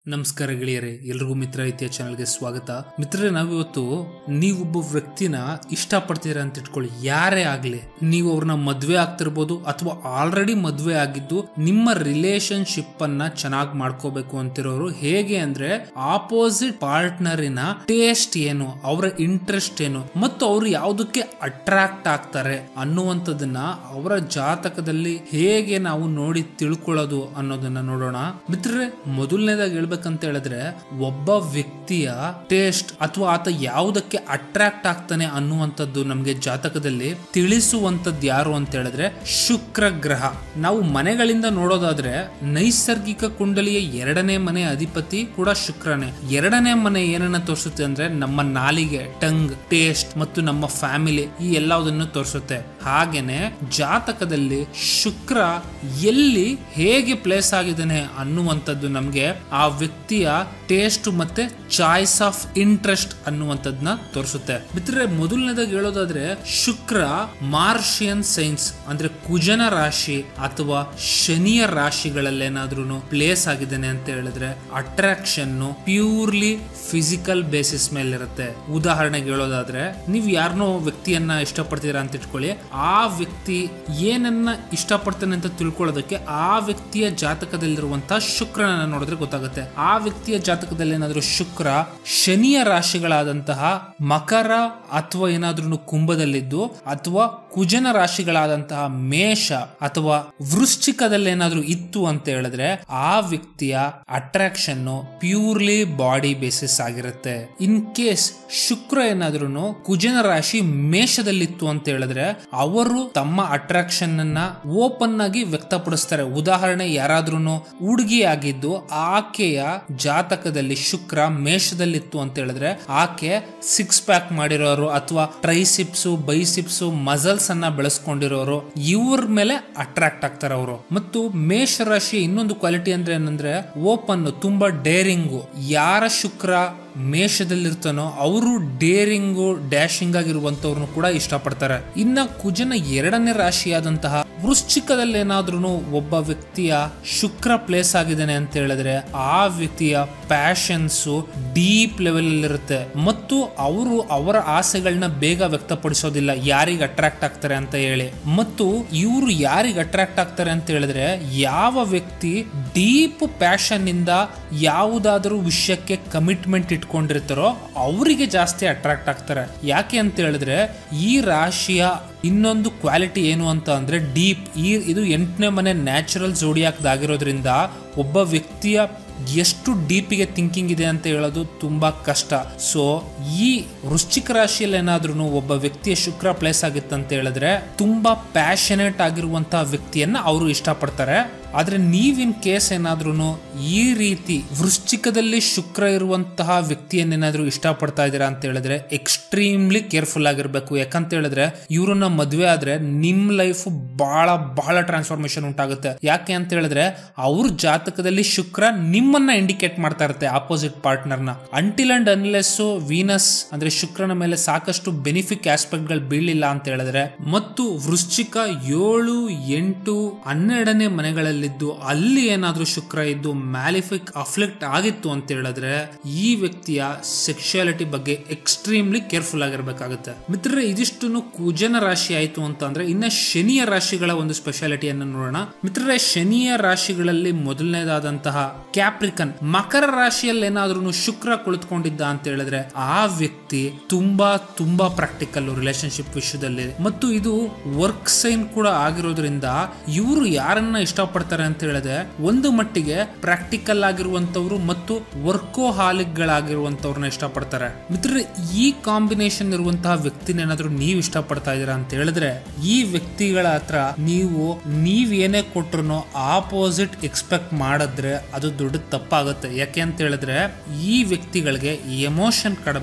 ನಮಸ್ಕಾರ ಗೆಳೆಯರೇ ಎಲ್ರಿಗೂ ಮಿತ್ರ ಇತಿಯ ಚಾನಲ್ಗೆ ಸ್ವಾಗತ ಮಿತ್ರರೇ ನಾವಿವತ್ತು ನೀವೊಬ್ಬ ವ್ಯಕ್ತಿನ ಇಷ್ಟಪಡ್ತೀರಾ ಅಂತ ಇಟ್ಕೊಳ್ಳಿ ಯಾರೇ ಆಗ್ಲಿ ನೀವು ಅವ್ರನ್ನ ಮದ್ವೆ ಆಗ್ತಿರ್ಬೋದು ಅಥವಾ ಆಲ್ರೆಡಿ ಮದ್ವೆ ಆಗಿದ್ದು ನಿಮ್ಮ ರಿಲೇಶನ್ಶಿಪ್ ಅನ್ನ ಚೆನ್ನಾಗಿ ಮಾಡ್ಕೋಬೇಕು ಅಂತಿರೋರು ಹೇಗೆ ಅಂದ್ರೆ ಆಪೋಸಿಟ್ ಪಾರ್ಟ್ನರಿನ ಟೇಸ್ಟ್ ಏನು ಅವರ ಇಂಟ್ರೆಸ್ಟ್ ಏನು ಮತ್ತು ಅವರು ಯಾವುದಕ್ಕೆ ಅಟ್ರಾಕ್ಟ್ ಆಗ್ತಾರೆ ಅನ್ನುವಂಥದ್ದನ್ನ ಅವರ ಜಾತಕದಲ್ಲಿ ಹೇಗೆ ನಾವು ನೋಡಿ ತಿಳ್ಕೊಳ್ಳೋದು ಅನ್ನೋದನ್ನ ನೋಡೋಣ ಮಿತ್ರರೇ ಮೊದಲನೇದಾಗಿ ಹೇಳ್ಬೇಕಂತ ಹೇಳಿದ್ರೆ ಒಬ್ಬ ವ್ಯಕ್ತಿಯ ಟೇಸ್ಟ್ ಅಥವಾ ಆತ ಯಾವುದಕ್ಕೆ ಅಟ್ರಾಕ್ಟ್ ಆಗ್ತಾನೆ ಅನ್ನುವಂಥದ್ದು ನಮಗೆ ಜಾತಕದಲ್ಲಿ ತಿಳಿಸುವಂತದ್ದು ಯಾರು ಅಂತ ಹೇಳಿದ್ರೆ ಶುಕ್ರ ಗ್ರಹ ನಾವು ಮನೆಗಳಿಂದ ನೋಡೋದಾದ್ರೆ ನೈಸರ್ಗಿಕ ಕುಂಡಲಿಯ ಎರಡನೇ ಮನೆ ಅಧಿಪತಿ ಕೂಡ ಶುಕ್ರನೇ ಎರಡನೇ ಮನೆ ಏನನ್ನ ತೋರಿಸುತ್ತೆ ಅಂದ್ರೆ ನಮ್ಮ ನಾಲಿಗೆ ಟಂಗ್ ಟೇಸ್ಟ್ ಮತ್ತು ನಮ್ಮ ಫ್ಯಾಮಿಲಿ ಈ ಎಲ್ಲದನ್ನು ತೋರಿಸುತ್ತೆ ಹಾಗೇನೆ ಜಾತಕದಲ್ಲಿ ಶುಕ್ರ ಎಲ್ಲಿ ಹೇಗೆ ಪ್ಲೇಸ್ ಆಗಿದ್ದಾನೆ ಅನ್ನುವಂಥದ್ದು ನಮಗೆ ಆ ವ್ಯಕ್ತಿಯ ಟೇಸ್ಟ್ ಮತ್ತೆ ಚಾಯ್ಸ್ ಆಫ್ ಇಂಟ್ರೆಸ್ಟ್ ಅನ್ನುವಂಥದ್ದನ್ನ ತೋರಿಸುತ್ತೆ ಮಿತ್ರರೆ ಮೊದಲನೇದಾಗಿ ಹೇಳೋದಾದ್ರೆ ಶುಕ್ರ ಮಾರ್ಷಿಯನ್ ಸೈನ್ಸ್ ಅಂದ್ರೆ ಕುಜನ ರಾಶಿ ಅಥವಾ ಶನಿಯ ರಾಶಿಗಳಲ್ಲೇನಾದ್ರೂ ಪ್ಲೇಸ್ ಆಗಿದ್ದಾನೆ ಅಂತ ಹೇಳಿದ್ರೆ ಅಟ್ರಾಕ್ಷನ್ ಪ್ಯೂರ್ಲಿ ಫಿಸಿಕಲ್ ಬೇಸಿಸ್ ಮೇಲೆ ಇರುತ್ತೆ ಉದಾಹರಣೆಗೆ ಹೇಳೋದಾದ್ರೆ ನೀವು ಯಾರನ್ನೋ ವ್ಯಕ್ತಿಯನ್ನ ಇಷ್ಟಪಡ್ತೀರಾ ಅಂತ ಇಟ್ಕೊಳ್ಳಿ ಆ ವ್ಯಕ್ತಿ ಏನನ್ನ ಇಷ್ಟಪಡ್ತಾನೆ ಅಂತ ತಿಳ್ಕೊಳ್ಳೋದಕ್ಕೆ ಆ ವ್ಯಕ್ತಿಯ ಜಾತಕದಲ್ಲಿರುವಂತಹ ಶುಕ್ರನನ್ನ ನೋಡಿದ್ರೆ ಗೊತ್ತಾಗುತ್ತೆ ಆ ವ್ಯಕ್ತಿಯ ಜಾತಕದಲ್ಲಿ ಏನಾದ್ರೂ ಶುಕ್ರ ಶನಿಯ ರಾಶಿಗಳಾದಂತಹ ಮಕರ ಅಥವಾ ಏನಾದ್ರೂ ಕುಂಭದಲ್ಲಿದ್ದು ಅಥವಾ ಕುಜನ ರಾಶಿಗಳಾದಂತಹ ಮೇಷ ಅಥವಾ ವೃಶ್ಚಿಕದಲ್ಲಿ ಏನಾದ್ರೂ ಇತ್ತು ಅಂತ ಹೇಳಿದ್ರೆ ಆ ವ್ಯಕ್ತಿಯ ಅಟ್ರಾಕ್ಷನ್ ಪ್ಯೂರ್ಲಿ ಬಾಡಿ ಬೇಸಿಸ್ ಆಗಿರುತ್ತೆ ಇನ್ ಕೇಸ್ ಶುಕ್ರ ಏನಾದ್ರೂ ಕುಜನ ರಾಶಿ ಮೇಷದಲ್ಲಿತ್ತು ಅಂತ ಹೇಳಿದ್ರೆ ಅವರು ತಮ್ಮ ಅಟ್ರಾಕ್ಷನ್ ಅನ್ನ ಓಪನ್ ಆಗಿ ವ್ಯಕ್ತಪಡಿಸ್ತಾರೆ ಉದಾಹರಣೆ ಯಾರಾದ್ರೂ ಹುಡುಗಿ ಆಗಿದ್ದು ಆಕೆಯ ಜಾತಕದಲ್ಲಿ ಶುಕ್ರ ಮೇಷದಲ್ಲಿತ್ತು ಅಂತ ಹೇಳಿದ್ರೆ ಆಕೆ ಸಿಕ್ಸ್ ಪ್ಯಾಕ್ ಮಾಡಿರೋರು ಅಥವಾ ಟ್ರೈಸಿಪ್ಸ್ ಬೈಸಿಪ್ಸ್ ಮಸಲ್ಸ್ ಅನ್ನ ಬೆಳೆಸ್ಕೊಂಡಿರೋರು ಇವ್ರ ಮೇಲೆ ಅಟ್ರಾಕ್ಟ್ ಆಗ್ತಾರೆ ಅವರು ಮತ್ತು ಮೇಷ ರಾಶಿ ಇನ್ನೊಂದು ಕ್ವಾಲಿಟಿ ಅಂದ್ರೆ ಏನಂದ್ರೆ ಓಪನ್ ತುಂಬಾ ಡೇರಿಂಗು ಯಾರ ಶುಕ್ರ ಮೇಷದಲ್ಲಿರ್ತಾನೋ ಅವರು ಡೇರಿಂಗು ಡ್ಯಾಶಿಂಗ್ ಆಗಿರುವಂತವ್ರನ್ನು ಕೂಡ ಇಷ್ಟಪಡ್ತಾರೆ ಇನ್ನ ಕುಜನ ಎರಡನೇ ರಾಶಿಯಾದಂತಹ ವೃಶ್ಚಿಕದಲ್ಲಿ ಏನಾದ್ರೂ ಒಬ್ಬ ವ್ಯಕ್ತಿಯ ಶುಕ್ರ ಪ್ಲೇಸ್ ಆಗಿದ್ದಾನೆ ಅಂತ ಹೇಳಿದ್ರೆ ಆ ವ್ಯಕ್ತಿಯ ಪ್ಯಾಷನ್ಸ್ ಡೀಪ್ ಲೆವೆಲ್ ಇರುತ್ತೆ ಮತ್ತು ಅವರು ಅವರ ಆಸೆಗಳನ್ನ ಬೇಗ ವ್ಯಕ್ತಪಡಿಸೋದಿಲ್ಲ ಯಾರಿಗೆ ಅಟ್ರಾಕ್ಟ್ ಆಗ್ತಾರೆ ಅಂತ ಹೇಳಿ ಮತ್ತು ಇವರು ಯಾರಿಗೆ ಅಟ್ರಾಕ್ಟ್ ಆಗ್ತಾರೆ ಅಂತ ಹೇಳಿದ್ರೆ ಯಾವ ವ್ಯಕ್ತಿ ಡೀಪ್ ಪ್ಯಾಷನ್ ಇಂದ ಯಾವುದಾದ್ರೂ ವಿಷಯಕ್ಕೆ ಕಮಿಟ್ಮೆಂಟ್ ಇಟ್ಕೊಂಡಿರ್ತಾರೋ ಅವರಿಗೆ ಜಾಸ್ತಿ ಅಟ್ರಾಕ್ಟ್ ಆಗ್ತಾರೆ ಯಾಕೆ ಅಂತ ಹೇಳಿದ್ರೆ ಈ ರಾಶಿಯ ಇನ್ನೊಂದು ಕ್ವಾಲಿಟಿ ಏನು ಅಂತ ಅಂದ್ರೆ ಡೀಪ್ ಈ ಇದು ಎಂಟನೇ ಮನೆ ನ್ಯಾಚುರಲ್ ಜೋಡಿಯಾಕ್ದಾಗಿರೋದ್ರಿಂದ ಒಬ್ಬ ವ್ಯಕ್ತಿಯ ಎಷ್ಟು ಡೀಪಿಗೆ ಥಿಂಕಿಂಗ್ ಇದೆ ಅಂತ ಹೇಳೋದು ತುಂಬಾ ಕಷ್ಟ ಸೊ ಈ ವೃಶ್ಚಿಕ ರಾಶಿಯಲ್ಲಿ ಏನಾದ್ರೂ ಒಬ್ಬ ವ್ಯಕ್ತಿಯ ಶುಕ್ರ ಪ್ಲೇಸ್ ಆಗಿತ್ತಂತ ಹೇಳಿದ್ರೆ ತುಂಬಾ ಪ್ಯಾಷನೇಟ್ ಆಗಿರುವಂತಹ ವ್ಯಕ್ತಿಯನ್ನ ಅವರು ಇಷ್ಟಪಡ್ತಾರೆ ಆದ್ರೆ ನೀವಿನ್ ಕೇಸ್ ಏನಾದ್ರೂ ಈ ರೀತಿ ವೃಶ್ಚಿಕದಲ್ಲಿ ಶುಕ್ರ ಇರುವಂತಹ ವ್ಯಕ್ತಿಯನ್ನೇನಾದ್ರೂ ಇಷ್ಟಪಡ್ತಾ ಇದ್ದೀರಾ ಅಂತ ಹೇಳಿದ್ರೆ ಎಕ್ಸ್ಟ್ರೀಮ್ಲಿ ಕೇರ್ಫುಲ್ ಆಗಿರ್ಬೇಕು ಯಾಕಂತ ಹೇಳಿದ್ರೆ ಇವ್ರನ್ನ ಮದ್ವೆ ಆದ್ರೆ ನಿಮ್ ಲೈಫ್ ಬಹಳ ಬಹಳ ಟ್ರಾನ್ಸ್ಫಾರ್ಮೇಶನ್ ಉಂಟಾಗುತ್ತೆ ಯಾಕೆ ಅಂತ ಹೇಳಿದ್ರೆ ಅವ್ರ ಜಾತಕದಲ್ಲಿ ಶುಕ್ರ ನಿಮ್ಮನ್ನ ಇಂಡಿಕೇಟ್ ಮಾಡ್ತಾ ಇರುತ್ತೆ ಆಪೋಸಿಟ್ ಪಾರ್ಟ್ನರ್ನ ಅಂಟಿಲ್ ಅಂಡ್ ಅನ್ಲೆಸ್ ವೀನಸ್ ಅಂದ್ರೆ ಶುಕ್ರನ ಮೇಲೆ ಸಾಕಷ್ಟು ಬೆನಿಫಿಕ್ ಆಸ್ಪೆಕ್ಟ್ ಗಳು ಬೀಳಿಲ್ಲ ಅಂತ ಹೇಳಿದ್ರೆ ಮತ್ತು ವೃಶ್ಚಿಕ ಏಳು ಎಂಟು ಹನ್ನೆರಡನೇ ಮನೆಗಳಲ್ಲಿ ಅಲ್ಲಿ ಏನಾದ್ರೂ ಶುಕ್ರ ಇದ್ದು ಮ್ಯಾಲಿಫಿಕ್ ಅಫ್ಲಿಕ್ಟ್ ಆಗಿತ್ತು ಅಂತ ಹೇಳಿದ್ರೆ ಈ ವ್ಯಕ್ತಿಯ ಸೆಕ್ಷುಯಾಲಿಟಿ ಬಗ್ಗೆ ಎಕ್ಸ್ಟ್ರೀಮ್ಲಿ ಕೇರ್ಫುಲ್ ಆಗಿರ್ಬೇಕಾಗುತ್ತೆ ಮಿತ್ರರೇ ಇದಿಷ್ಟು ಕುಜನ ರಾಶಿ ಆಯ್ತು ಅಂತ ಅಂದ್ರೆ ಇನ್ನ ಶನಿಯ ರಾಶಿಗಳ ಒಂದು ಸ್ಪೆಷಾಲಿಟಿಯನ್ನು ನೋಡೋಣ ಮಿತ್ರರೇ ಶನಿಯ ರಾಶಿಗಳಲ್ಲಿ ಮೊದಲನೇದಾದಂತಹ ಕ್ಯಾಪ್ರಿಕನ್ ಮಕರ ರಾಶಿಯಲ್ಲಿ ಏನಾದ್ರೂ ಶುಕ್ರ ಕುಳಿತುಕೊಂಡಿದ್ದ ಅಂತ ಹೇಳಿದ್ರೆ ಆ ವ್ಯಕ್ತಿ ತುಂಬಾ ತುಂಬಾ ಪ್ರಾಕ್ಟಿಕಲ್ ರಿಲೇಶನ್ಶಿಪ್ ವಿಷಯದಲ್ಲಿ ಮತ್ತು ಇದು ವರ್ಕ್ ಸೈನ್ ಕೂಡ ಆಗಿರೋದ್ರಿಂದ ಇವರು ಯಾರನ್ನ ಇಷ್ಟಪಡ್ತಾರೆ ಅಂತ ಹೇಳಿದ್ರೆ ಒಂದು ಮಟ್ಟಿಗೆ ಪ್ರಾಕ್ಟಿಕಲ್ ಆಗಿರುವಂತವ್ರು ಮತ್ತು ವರ್ಕೋಹಾಲಿಕ್ ಗಳಾಗಿರುವಂತವ್ರನ್ನ ಇಷ್ಟಪಡ್ತಾರೆ ಮಿತ್ರ ಈ ಕಾಂಬಿನೇಷನ್ ಇರುವಂತಹ ವ್ಯಕ್ತಿನ ಏನಾದ್ರೂ ನೀವು ಇಷ್ಟಪಡ್ತಾ ಇದೀರಾ ಅಂತ ಹೇಳಿದ್ರೆ ಈ ವ್ಯಕ್ತಿಗಳ ಹತ್ರ ನೀವು ನೀವ್ ಏನೇ ಕೊಟ್ರು ಆಪೋಸಿಟ್ ಎಕ್ಸ್ಪೆಕ್ಟ್ ಮಾಡಿದ್ರೆ ಅದು ದೊಡ್ಡ ತಪ್ಪಾಗುತ್ತೆ ಯಾಕೆ ಅಂತ ಹೇಳಿದ್ರೆ ಈ ವ್ಯಕ್ತಿಗಳಿಗೆ ಎಮೋಷನ್ ಕಡಿಮೆ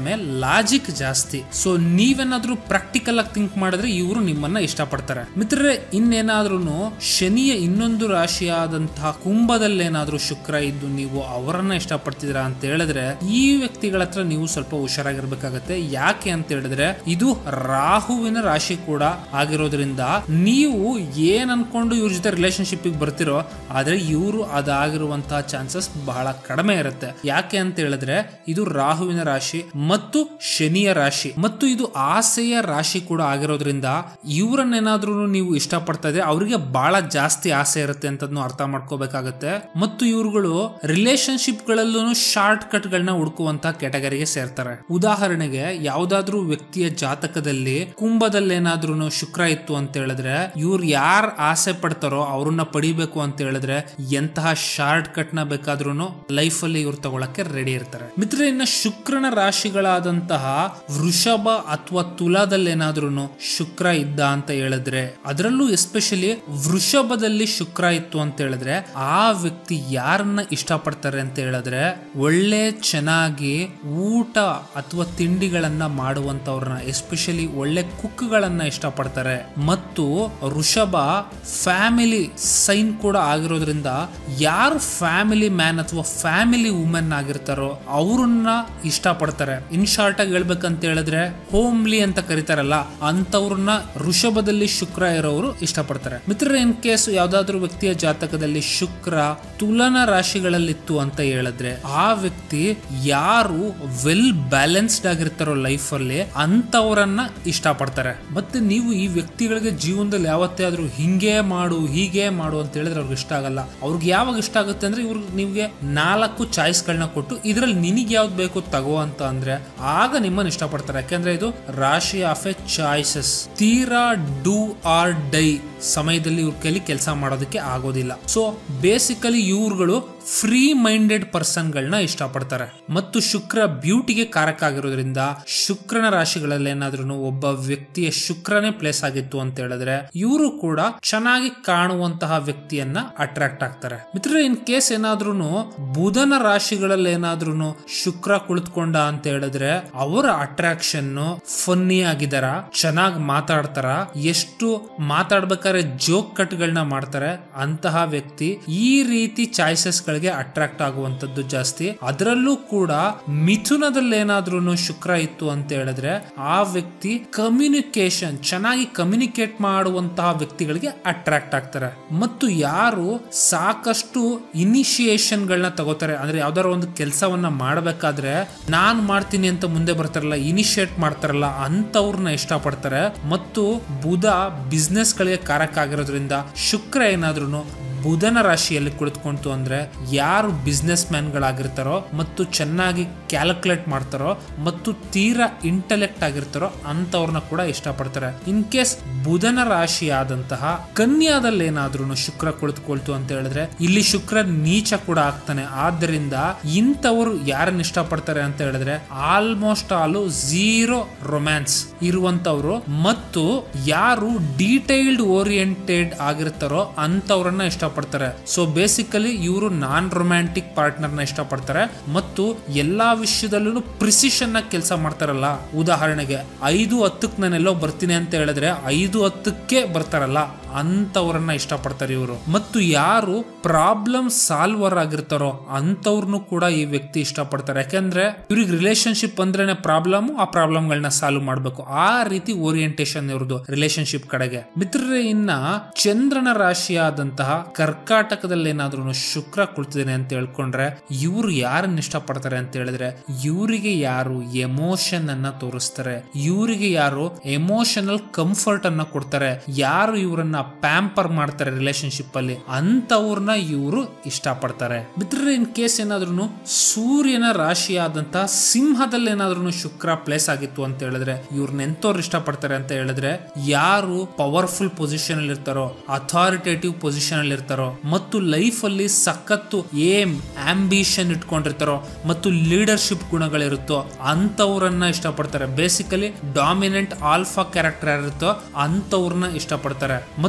ಕಡಿಮೆ ಲಾಜಿಕ್ ಜಾಸ್ತಿ ಸೊ ನೀವೇನಾದ್ರೂ ಪ್ರಾಕ್ಟಿಕಲ್ ಆಗಿ ಥಿಂಕ್ ಮಾಡಿದ್ರೆ ಇವರು ನಿಮ್ಮನ್ನ ಇಷ್ಟಪಡ್ತಾರೆ ಮಿತ್ರರೇ ಇನ್ನೇನಾದ್ರೂ ಶನಿಯ ಇನ್ನೊಂದು ರಾಶಿಯಾದಂತಹ ಕುಂಭದಲ್ಲೇನಾದ್ರೂ ಶುಕ್ರ ಇದ್ದು ನೀವು ಅವರನ್ನ ಇಷ್ಟಪಡ್ತಿದ್ದೀರಾ ಅಂತ ಹೇಳಿದ್ರೆ ಈ ವ್ಯಕ್ತಿಗಳ ಹತ್ರ ನೀವು ಸ್ವಲ್ಪ ಹುಷಾರಾಗಿರ್ಬೇಕಾಗತ್ತೆ ಯಾಕೆ ಅಂತ ಹೇಳಿದ್ರೆ ಇದು ರಾಹುವಿನ ರಾಶಿ ಕೂಡ ಆಗಿರೋದ್ರಿಂದ ನೀವು ಏನ್ ಅನ್ಕೊಂಡು ಇವ್ರ ಜೊತೆ ರಿಲೇಶನ್ಶಿಪ್ ಬರ್ತಿರೋ ಆದ್ರೆ ಇವರು ಅದಾಗಿರುವಂತಹ ಚಾನ್ಸಸ್ ಬಹಳ ಕಡಿಮೆ ಇರುತ್ತೆ ಯಾಕೆ ಅಂತ ಹೇಳಿದ್ರೆ ಇದು ರಾಹುವಿನ ರಾಶಿ ಮತ್ತು ಶನಿಯ ರಾಶಿ ಮತ್ತು ಇದು ಆಸೆಯ ರಾಶಿ ಕೂಡ ಆಗಿರೋದ್ರಿಂದ ಇವರನ್ನೇನಾದ್ರೂ ನೀವು ಇಷ್ಟಪಡ್ತಾ ಇದ್ರೆ ಅವರಿಗೆ ಬಹಳ ಜಾಸ್ತಿ ಆಸೆ ಇರುತ್ತೆ ಅಂತದ್ನು ಅರ್ಥ ಮಾಡ್ಕೋಬೇಕಾಗತ್ತೆ ಮತ್ತು ಇವ್ರುಗಳು ರಿಲೇಶನ್ಶಿಪ್ ಗಳಲ್ಲೂ ಶಾರ್ಟ್ ಕಟ್ ಗಳನ್ನ ಹುಡುಕುವಂತ ಕೆಟಗರಿಗೆ ಸೇರ್ತಾರೆ ಉದಾಹರಣೆಗೆ ಯಾವ್ದಾದ್ರೂ ವ್ಯಕ್ತಿಯ ಜಾತಕದಲ್ಲಿ ಕುಂಭದಲ್ಲೇನಾದ್ರೂ ಶುಕ್ರ ಇತ್ತು ಅಂತ ಹೇಳಿದ್ರೆ ಇವ್ರು ಯಾರ್ ಆಸೆ ಪಡ್ತಾರೋ ಅವ್ರನ್ನ ಪಡಿಬೇಕು ಅಂತ ಹೇಳಿದ್ರೆ ಎಂತಹ ಶಾರ್ಟ್ ಕಟ್ ನ ಬೇಕಾದ್ರೂ ಲೈಫ್ ಅಲ್ಲಿ ಇವ್ರು ತಗೊಳಕ್ಕೆ ರೆಡಿ ಇರ್ತಾರೆ ಮಿತ್ರ ಇನ್ನ ಶುಕ್ರನ ರಾಶಿಗಳಾದಂತಹ ವೃಷಭ ಅಥವಾ ತುಲಾದಲ್ಲೇನಾದ್ರೂ ಶುಕ್ರ ಇದ್ದ ಅಂತ ಹೇಳಿದ್ರೆ ಅದರಲ್ಲೂ ಎಸ್ಪೆಷಲಿ ವೃಷಭದಲ್ಲಿ ಶುಕ್ರ ಇತ್ತು ಅಂತ ಹೇಳಿದ್ರೆ ಆ ವ್ಯಕ್ತಿ ಯಾರನ್ನ ಇಷ್ಟಪಡ್ತಾರೆ ಅಂತ ಹೇಳಿದ್ರೆ ಒಳ್ಳೆ ಚೆನ್ನಾಗಿ ಊಟ ಅಥವಾ ತಿಂಡಿಗಳನ್ನ ಮಾಡುವಂತವ್ರನ್ನ ಎಸ್ಪೆಷಲಿ ಒಳ್ಳೆ ಕುಕ್ಗಳನ್ನ ಇಷ್ಟಪಡ್ತಾರೆ ಮತ್ತು ವೃಷಭ ಫ್ಯಾಮಿಲಿ ಸೈನ್ ಕೂಡ ಆಗಿರೋದ್ರಿಂದ ಯಾರು ಫ್ಯಾಮಿಲಿ ಮ್ಯಾನ್ ಅಥವಾ ಫ್ಯಾಮಿಲಿ ವುಮೆನ್ ಆಗಿರ್ತಾರೋ ಅವ್ರನ್ನ ಇಷ್ಟಪಡ್ತಾರೆ ಇನ್ ಶಾರ್ಟ್ ಆಗಿ ಹೇಳ್ಬೇಕಂತ ಹೇಳಿದ್ರೆ ಹೋಮ್ಲಿ ಅಂತ ಕರೀತಾರಲ್ಲ ಅಂತವ್ರನ್ನ ವೃಷಭದಲ್ಲಿ ಶುಕ್ರ ಇರೋರು ಇಷ್ಟಪಡ್ತಾರೆ ಮಿತ್ರ ಇನ್ ಕೇಸ್ ಯಾವ್ದಾದ್ರು ವ್ಯಕ್ತಿಯ ಜಾತಕದಲ್ಲಿ ಶುಕ್ರ ತುಲನ ರಾಶಿಗಳಲ್ಲಿತ್ತು ಅಂತ ಹೇಳಿದ್ರೆ ಆ ವ್ಯಕ್ತಿ ಯಾರು ವೆಲ್ ಬ್ಯಾಲೆನ್ಸ್ಡ್ ಆಗಿರ್ತಾರೋ ಲೈಫ್ ಅಲ್ಲಿ ಅಂತವರನ್ನ ಇಷ್ಟಪಡ್ತಾರೆ ಮತ್ತೆ ನೀವು ಈ ವ್ಯಕ್ತಿಗಳಿಗೆ ಜೀವನದಲ್ಲಿ ಯಾವತ್ತೇ ಆದ್ರೂ ಹಿಂಗೆ ಮಾಡು ಹೀಗೆ ಮಾಡು ಅಂತ ಹೇಳಿದ್ರೆ ಅವ್ರಿಗೆ ಇಷ್ಟ ಆಗಲ್ಲ ಅವ್ರಿಗೆ ಯಾವಾಗ ಇಷ್ಟ ಆಗುತ್ತೆ ಅಂದ್ರೆ ಇವ್ರಿಗೆ ನಿಮ್ಗೆ ನಾಲ್ಕು ಚಾಯ್ಸ್ ಗಳನ್ನ ಕೊಟ್ಟು ಇದ್ರಲ್ಲಿ ನಿನಗೆ ಯಾವ್ದು ಬೇಕು ತಗೋ ಅಂತ ಅಂದ್ರೆ ಆಗ ನಿಮ್ಮನ್ನ ಇಷ್ಟಪಡ್ತಾರೆ ಯಾಕೆಂದ್ರೆ ಇದು ರಾಶಿ ಆಫ್ ಎ ಚಾಯ್ಸಸ್ ತೀರಾ ಡೂ ಆರ್ ಡೈ ಸಮಯದಲ್ಲಿ ಇವ್ರ ಕೈಲಿ ಕೆಲಸ ಮಾಡೋದಕ್ಕೆ ಆಗೋದಿಲ್ಲ ಸೊ ಬೇಸಿಕಲಿ ಇವ್ರುಗಳು ಫ್ರೀ ಮೈಂಡೆಡ್ ಪರ್ಸನ್ಗಳನ್ನ ಇಷ್ಟಪಡ್ತಾರೆ ಮತ್ತು ಶುಕ್ರ ಬ್ಯೂಟಿಗೆ ಕಾರಕ ಆಗಿರೋದ್ರಿಂದ ಶುಕ್ರನ ರಾಶಿಗಳಲ್ಲಿ ಏನಾದ್ರೂ ಒಬ್ಬ ವ್ಯಕ್ತಿಯ ಶುಕ್ರನೇ ಪ್ಲೇಸ್ ಆಗಿತ್ತು ಅಂತ ಹೇಳಿದ್ರೆ ಇವರು ಕೂಡ ಚೆನ್ನಾಗಿ ಕಾಣುವಂತಹ ವ್ಯಕ್ತಿಯನ್ನ ಅಟ್ರಾಕ್ಟ್ ಆಗ್ತಾರೆ ಮಿತ್ರ ಇನ್ ಕೇಸ್ ಏನಾದ್ರೂ ಬುಧನ ರಾಶಿಗಳಲ್ಲಿ ಏನಾದ್ರೂ ಶುಕ್ರ ಕುಳಿತುಕೊಂಡ ಅಂತ ಹೇಳಿದ್ರೆ ಅವರ ಅಟ್ರಾಕ್ಷನ್ ಫನ್ನಿ ಆಗಿದಾರ ಚೆನ್ನಾಗಿ ಮಾತಾಡ್ತಾರ ಎಷ್ಟು ಮಾತಾಡ್ಬೇಕಾದ್ರೆ ಜೋಕ್ ಕಟ್ಗಳನ್ನ ಮಾಡ್ತಾರೆ ಅಂತಹ ವ್ಯಕ್ತಿ ಈ ರೀತಿ ಚಾಯ್ಸಸ್ ಗಳಿಗೆ ಅಟ್ರಾಕ್ಟ್ ಆಗುವಂತದ್ದು ಜಾಸ್ತಿ ಅದರಲ್ಲೂ ಕೂಡ ಮಿಥುನದಲ್ಲಿ ಏನಾದ್ರೂ ಶುಕ್ರ ಇತ್ತು ಅಂತ ಹೇಳಿದ್ರೆ ಆ ವ್ಯಕ್ತಿ ಕಮ್ಯುನಿಕೇಶನ್ ಚೆನ್ನಾಗಿ ಕಮ್ಯುನಿಕೇಟ್ ಮಾಡುವಂತಹ ವ್ಯಕ್ತಿಗಳಿಗೆ ಅಟ್ರಾಕ್ಟ್ ಆಗ್ತಾರೆ ಮತ್ತು ಯಾರು ಸಾಕಷ್ಟು ಇನಿಷಿಯೇಷನ್ ಗಳನ್ನ ತಗೋತಾರೆ ಅಂದ್ರೆ ಯಾವ್ದಾರ ಒಂದು ಕೆಲಸವನ್ನ ಮಾಡಬೇಕಾದ್ರೆ ನಾನ್ ಮಾಡ್ತೀನಿ ಅಂತ ಮುಂದೆ ಬರ್ತಾರಲ್ಲ ಇನಿಷಿಯೇಟ್ ಮಾಡ್ತಾರಲ್ಲ ಅಂತವ್ರನ್ನ ಇಷ್ಟಪಡ್ತಾರೆ ಮತ್ತು ಬುಧ ಬಿಸ್ನೆಸ್ ಗಳಿಗೆ ಕಾರಕ ಆಗಿರೋದ್ರಿಂದ ಶುಕ್ರ ಏನಾದ್ರೂ ಬುಧನ ರಾಶಿಯಲ್ಲಿ ಕುಳಿತುಕೊಂತು ಅಂದ್ರೆ ಯಾರು ಬಿಸ್ನೆಸ್ ಮ್ಯಾನ್ಗಳಾಗಿರ್ತಾರೋ ಮತ್ತು ಚೆನ್ನಾಗಿ ಕ್ಯಾಲ್ಕುಲೇಟ್ ಮಾಡ್ತಾರೋ ಮತ್ತು ತೀರಾ ಇಂಟೆಲೆಕ್ಟ್ ಆಗಿರ್ತಾರೋ ಅಂತವ್ರನ್ನ ಕೂಡ ಇಷ್ಟಪಡ್ತಾರೆ ಇನ್ ಕೇಸ್ ಬುಧನ ರಾಶಿ ಆದಂತಹ ಕನ್ಯಾದಲ್ಲಿ ಏನಾದ್ರೂ ಶುಕ್ರ ಕುಳಿತುಕೊಳ್ತು ಅಂತ ಹೇಳಿದ್ರೆ ಇಲ್ಲಿ ಶುಕ್ರ ನೀಚ ಕೂಡ ಆಗ್ತಾನೆ ಆದ್ದರಿಂದ ಇಂಥವ್ರು ಯಾರನ್ನ ಇಷ್ಟಪಡ್ತಾರೆ ಅಂತ ಹೇಳಿದ್ರೆ ಆಲ್ಮೋಸ್ಟ್ ಆಲ್ ಝೀರೋ ರೊಮ್ಯಾನ್ಸ್ ಇರುವಂತವ್ರು ಮತ್ತು ಯಾರು ಡೀಟೈಲ್ಡ್ ಓರಿಯೆಂಟೆಡ್ ಆಗಿರ್ತಾರೋ ಅಂತವ್ರನ್ನ ಇಷ್ಟಪಡ್ತಾರೆ ಸೊ ಬೇಸಿಕಲಿ ಇವರು ನಾನ್ ರೊಮ್ಯಾಂಟಿಕ್ ಪಾರ್ಟ್ನರ್ ನ ಇಷ್ಟಪಡ್ತಾರೆ ಮತ್ತು ಎಲ್ಲಾ ವಿಷಯದಲ್ಲೂ ಪ್ರಿಸಿಷನ್ ಆಗಿ ಕೆಲಸ ಮಾಡ್ತಾರಲ್ಲ ಉದಾಹರಣೆಗೆ ಐದು ಹತ್ತಕ್ಕೆ ನಾನೆಲ್ಲೋ ಬರ್ತೀನಿ ಅಂತ ಹೇಳಿದ್ರೆ ಐದು ಹತ್ತಕ್ಕೆ ಬರ್ತಾರಲ್ಲ ಅಂತವ್ರನ್ನ ಇಷ್ಟಪಡ್ತಾರೆ ಇವರು ಮತ್ತು ಯಾರು ಪ್ರಾಬ್ಲಮ್ ಸಾಲ್ವರ್ ಆಗಿರ್ತಾರೋ ಅಂತವ್ರನ್ನು ಕೂಡ ಈ ವ್ಯಕ್ತಿ ಇಷ್ಟಪಡ್ತಾರೆ ಯಾಕಂದ್ರೆ ಇವ್ರಿಗೆ ರಿಲೇಶನ್ಶಿಪ್ ಅಂದ್ರೇನೆ ಪ್ರಾಬ್ಲಮ್ ಆ ಪ್ರಾಬ್ಲಮ್ಗಳನ್ನ ಸಾಲ್ವ್ ಮಾಡಬೇಕು ಆ ರೀತಿ ಓರಿಯೆಂಟೇಷನ್ ಇವ್ರದ್ದು ರಿಲೇಶನ್ಶಿಪ್ ಕಡೆಗೆ ಮಿತ್ರರೇ ಇನ್ನ ಚಂದ್ರನ ರಾಶಿಯಾದಂತಹ ಕರ್ಕಾಟಕದಲ್ಲಿ ಏನಾದ್ರೂ ಶುಕ್ರ ಕುಳಿತಿದ್ದೇನೆ ಅಂತ ಹೇಳ್ಕೊಂಡ್ರೆ ಇವ್ರು ಯಾರನ್ನ ಇಷ್ಟಪಡ್ತಾರೆ ಅಂತ ಹೇಳಿದ್ರೆ ಇವರಿಗೆ ಯಾರು ಎಮೋಷನ್ ಅನ್ನ ತೋರಿಸ್ತಾರೆ ಇವರಿಗೆ ಯಾರು ಎಮೋಷನಲ್ ಕಂಫರ್ಟ್ ಅನ್ನ ಕೊಡ್ತಾರೆ ಯಾರು ಇವರನ್ನ ಪ್ಯಾಂಪರ್ ಮಾಡ್ತಾರೆ ರಿಲೇಶನ್ಶಿಪ್ ಅಲ್ಲಿ ಅಂತವ್ರನ್ನ ಇವರು ಇಷ್ಟಪಡ್ತಾರೆ ಮಿತ್ರರೇ ಇನ್ ಕೇಸ್ ಏನಾದ್ರೂ ಸೂರ್ಯನ ರಾಶಿಯಾದಂತಹ ಸಿಂಹದಲ್ಲಿ ಏನಾದ್ರೂ ಶುಕ್ರ ಪ್ಲೇಸ್ ಆಗಿತ್ತು ಅಂತ ಹೇಳಿದ್ರೆ ಇವ್ರನ್ನ ಎಂತವ್ರು ಇಷ್ಟಪಡ್ತಾರೆ ಅಂತ ಹೇಳಿದ್ರೆ ಯಾರು ಪವರ್ಫುಲ್ ಪೊಸಿಷನ್ ಅಲ್ಲಿ ಇರ್ತಾರೋ ಅಥಾರಿಟೇಟಿವ್ ಪೊಸಿಷನ್ ಅಲ್ಲಿ ಇರ್ತಾರೋ ಮತ್ತು ಲೈಫ್ ಅಲ್ಲಿ ಸಖತ್ತು ಏಮ್ ಆಂಬಿಷನ್ ಇಟ್ಕೊಂಡಿರ್ತಾರೋ ಮತ್ತು ಲೀಡರ್ಶಿಪ್ ಗುಣಗಳಿರುತ್ತೋ ಅಂತವ್ರನ್ನ ಇಷ್ಟಪಡ್ತಾರೆ ಬೇಸಿಕಲಿ ಡಾಮಿನೆಂಟ್ ಆಲ್ಫಾ ಕ್ಯಾರೆಕ್ಟರ್ ಯಾರಿರುತ್ತೋ ಅಂತವ್ರನ್ನ ಇಷ್ಟಪಡ್ತಾರೆ ಮತ್ತು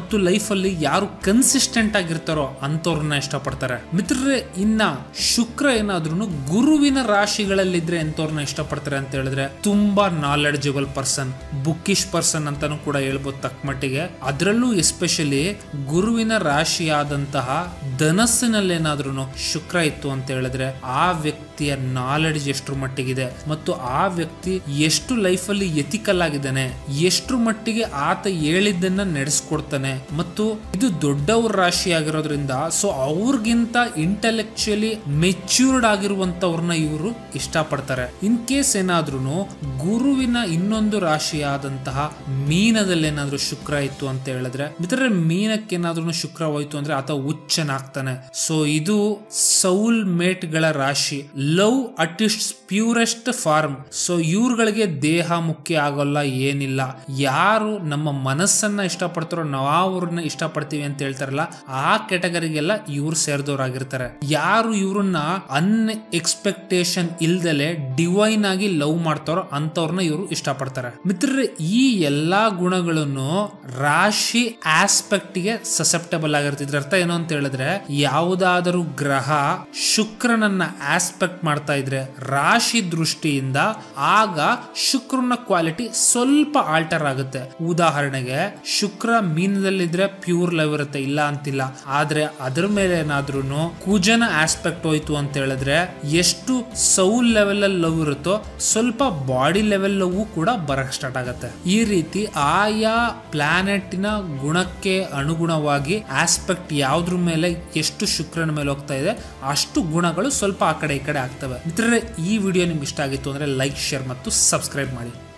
ಮತ್ತು ಲೈಫ್ ಅಲ್ಲಿ ಯಾರು ಕನ್ಸಿಸ್ಟೆಂಟ್ ಆಗಿರ್ತಾರೋ ಅಂತವ್ರನ್ನ ಇಷ್ಟಪಡ್ತಾರೆ ಮಿತ್ರರೇ ಇನ್ನ ಶುಕ್ರ ಏನಾದ್ರೂ ಗುರುವಿನ ರಾಶಿಗಳಲ್ಲಿದ್ರೆ ಎಂತವ್ರನ್ನ ಇಷ್ಟಪಡ್ತಾರೆ ಅಂತ ಹೇಳಿದ್ರೆ ತುಂಬಾ ನಾಲೆಡ್ಜಬಲ್ ಪರ್ಸನ್ ಬುಕ್ಕಿಶ್ ಪರ್ಸನ್ ಅಂತಾನು ಕೂಡ ಹೇಳ್ಬೋದು ತಕ್ಕ ಮಟ್ಟಿಗೆ ಅದರಲ್ಲೂ ಎಸ್ಪೆಷಲಿ ಗುರುವಿನ ರಾಶಿಯಾದಂತಹ ಧನಸ್ಸಿನಲ್ಲೇನಾದ್ರೂ ಶುಕ್ರ ಇತ್ತು ಅಂತ ಹೇಳಿದ್ರೆ ಆ ವ್ಯಕ್ತಿಯ ನಾಲೆಡ್ಜ್ ಎಷ್ಟರ ಮಟ್ಟಿಗಿದೆ ಮತ್ತು ಆ ವ್ಯಕ್ತಿ ಎಷ್ಟು ಲೈಫಲ್ಲಿ ಎಥಿಕಲ್ ಆಗಿದ್ದಾನೆ ಎಷ್ಟರ ಮಟ್ಟಿಗೆ ಆತ ಹೇಳಿದ್ದನ್ನ ನಡೆಸ್ಕೊಡ್ತಾನೆ ಮತ್ತು ಇದು ದೊಡ್ಡವ್ರ ರಾಶಿ ಆಗಿರೋದ್ರಿಂದ ಸೊ ಅವ್ರಿಗಿಂತ ಇಂಟೆಲೆಕ್ಚುಯಲಿ ಮೆಚ್ಯೂರ್ಡ್ ಆಗಿರುವಂತವ್ರನ್ನ ಇವರು ಇಷ್ಟಪಡ್ತಾರೆ ಇನ್ ಕೇಸ್ ಏನಾದ್ರೂ ಗುರುವಿನ ಇನ್ನೊಂದು ರಾಶಿಯಾದಂತಹ ಮೀನದಲ್ಲಿ ಏನಾದ್ರೂ ಶುಕ್ರ ಇತ್ತು ಅಂತ ಹೇಳಿದ್ರೆ ಮಿತ್ರರೆ ಮೀನಕ್ಕೆ ಏನಾದ್ರೂ ಶುಕ್ರ ಹೋಯ್ತು ಅಂದ್ರೆ ಆತ ಹುಚ್ಚನಾಗ್ತಾನೆ ಸೊ ಇದು ಸೌಲ್ ಮೇಟ್ ಗಳ ರಾಶಿ love at its purest form so ಇವ್ರುಗಳಿಗೆ ದೇಹ ಮುಖ್ಯ ಆಗೋಲ್ಲ ಏನಿಲ್ಲ ಯಾರು ನಮ್ಮ ಮನಸ್ಸನ್ನ ಇಷ್ಟಪಡ್ತಾರೋ ನಾವು ಅವ್ರನ್ನ ಇಷ್ಟಪಡ್ತೀವಿ ಅಂತ ಹೇಳ್ತಾರಲ್ಲ ಆ ಕೆಟಗರಿಗೆಲ್ಲ ಇವ್ರು ಸೇರಿದವರಾಗಿರ್ತಾರೆ ಯಾರು ಇವ್ರನ್ನ ಅನ್ ಎಕ್ಸ್ಪೆಕ್ಟೇಷನ್ ಇಲ್ದಲೆ ಡಿವೈನ್ ಆಗಿ ಲವ್ ಮಾಡ್ತಾರೋ ಅಂತವ್ರನ್ನ ಇವರು ಇಷ್ಟಪಡ್ತಾರೆ ಮಿತ್ರರೇ ಈ ಎಲ್ಲಾ ಗುಣಗಳನ್ನು ರಾಶಿ ಆಸ್ಪೆಕ್ಟ್ ಗೆ ಸಸೆಪ್ಟಬಲ್ ಆಗಿರುತ್ತೆ ಇದ್ರ ಅರ್ಥ ಏನು ಅಂತ ಹೇಳಿದ್ರೆ ಯಾವುದಾದರೂ ಗ್ರಹ ಶುಕ್ರನನ್ನ ಆಸ್ಪೆಕ್ಟ್ ಮಾಡ್ತಾ ಇದ್ರೆ ರಾಶಿ ದೃಷ್ಟಿಯಿಂದ ಆಗ ಶುಕ್ರನ ಕ್ವಾಲಿಟಿ ಸ್ವಲ್ಪ ಆಲ್ಟರ್ ಆಗುತ್ತೆ ಉದಾಹರಣೆಗೆ ಶುಕ್ರ ಮೀನದಲ್ಲಿದ್ರೆ ಪ್ಯೂರ್ ಲವ್ ಇರುತ್ತೆ ಇಲ್ಲ ಅಂತಿಲ್ಲ ಆದ್ರೆ ಅದ್ರ ಮೇಲೆ ಏನಾದ್ರೂ ಕುಜನ ಆಸ್ಪೆಕ್ಟ್ ಹೋಯ್ತು ಅಂತ ಹೇಳಿದ್ರೆ ಎಷ್ಟು ಸೌಲ್ ಲೆವೆಲ್ ಅಲ್ಲಿ ಲವ್ ಇರುತ್ತೋ ಸ್ವಲ್ಪ ಬಾಡಿ ಲೆವೆಲ್ ಲವ್ ಕೂಡ ಬರಕ್ ಸ್ಟಾರ್ಟ್ ಆಗುತ್ತೆ ಈ ರೀತಿ ಆಯಾ ಪ್ಲಾನೆಟಿನ ಗುಣಕ್ಕೆ ಅನುಗುಣವಾಗಿ ಆಸ್ಪೆಕ್ಟ್ ಯಾವ್ದ್ರ ಮೇಲೆ ಎಷ್ಟು ಶುಕ್ರನ ಮೇಲೆ ಹೋಗ್ತಾ ಇದೆ ಅಷ್ಟು ಗುಣಗಳು ಸ್ವಲ್ಪ ಆ ಕಡೆ ಈ ಕಡೆ ಆಗ್ತವೆ ಮಿತ್ರರೇ ಈ ವಿಡಿಯೋ ನಿಮ್ಗೆ ಇಷ್ಟ ಆಗಿತ್ತು ಅಂದ್ರೆ ಲೈಕ್ ಶೇರ್ ಮತ್ತು ಸಬ್ಸ್ಕ್ರೈಬ್ ಮಾಡಿ